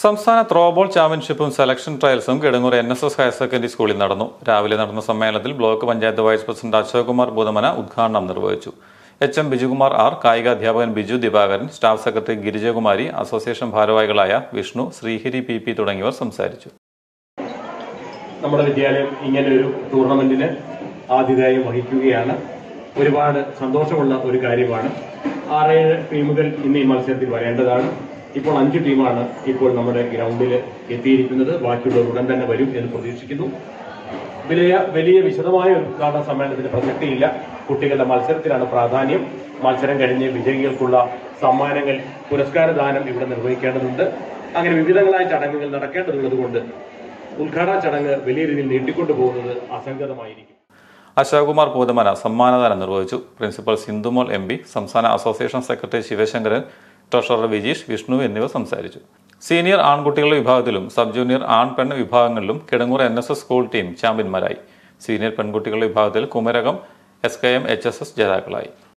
സംസ്ഥാന ത്രോബോൾ ചാമ്പ്യൻഷിപ്പും സെലക്ഷൻ ട്രയൽസും Kidangoor N S S higher secondary സ്കൂളിൽ നടന്നു രാവിലെ നടന്ന സമ്മേളനത്തിൽ block panchayat vice president Ashokumar Boothamana ഉദ്ഘാടനം നിർവഹിച്ചു എച്ച് എം ബിജുകുമാർ ആർ കായികാധ്യാപകൻ Biju Divakaran staff secretary Girijakumari association ഭാരവാഹികളായ വിഷ്ണു ശ്രീഹരി പി പി തുടങ്ങിയവർ സംസാരിച്ചു നമ്മുടെ വിദ്യാലയം ഇങ്ങനെ ഒരു ടൂർണമെന്റിന് ആതിഥേയം വഹിക്കുകയാണ് ഒരുപാട് സന്തോഷമുള്ള ഒരു കാര്യമാണ് ആറേഴ് ടീമുകൾ ഇന്ന് ഈ മത്സരത്തിൽ വരേണ്ടതാണ് ഇപ്പോൾ അഞ്ച് ടീമാണ് ഇപ്പോൾ നമ്മുടെ ഗ്രൗണ്ടിൽ എത്തിയിരിക്കുന്നത് ബാക്കിയുള്ളവർ ഉടൻ തന്നെ വരും എന്ന് പ്രതീക്ഷിക്കുന്നു വലിയ വലിയ വിശദമായ ഒരു ഉദ്ഘാടന സമ്മേളനത്തിന് പ്രസക്തിയില്ല കുട്ടികളുടെ മത്സരത്തിലാണ് പ്രാധാന്യം മത്സരം കഴിഞ്ഞ് വിജയികൾക്കുള്ള സമ്മാനങ്ങൾ പുരസ്കാര ദാനം ഇവിടെ നിർവഹിക്കേണ്ടതുണ്ട് അങ്ങനെ വിവിധങ്ങളായ ചടങ്ങുകൾ നടക്കേണ്ടതുള്ളത് കൊണ്ട് ഉദ്ഘാടന ചടങ്ങ് വലിയ രീതിയിൽ നീട്ടിക്കൊണ്ടു പോകുന്നത് അസംഗതമായിരിക്കും അശോകുമാർ പൂതമന സമ്മാനദാനം നിർവഹിച്ചു പ്രിൻസിപ്പൽ സിന്ധുമോൾ എം പി സംസ്ഥാന association secretary Sivasankaran treasurer Vijeesh Vishnu എന്നിവർ സംസാരിച്ചു സീനിയർ ആൺകുട്ടികളുടെ വിഭാഗത്തിലും സബ് ജൂനിയർ ആൺ പെൺ വിഭാഗങ്ങളിലും Kidangoor N S S school team ചാമ്പ്യന്മാരായി സീനിയർ പെൺകുട്ടികളുടെ വിഭാഗത്തിൽ Kumarakom S K M H S S ജേതാക്കളായി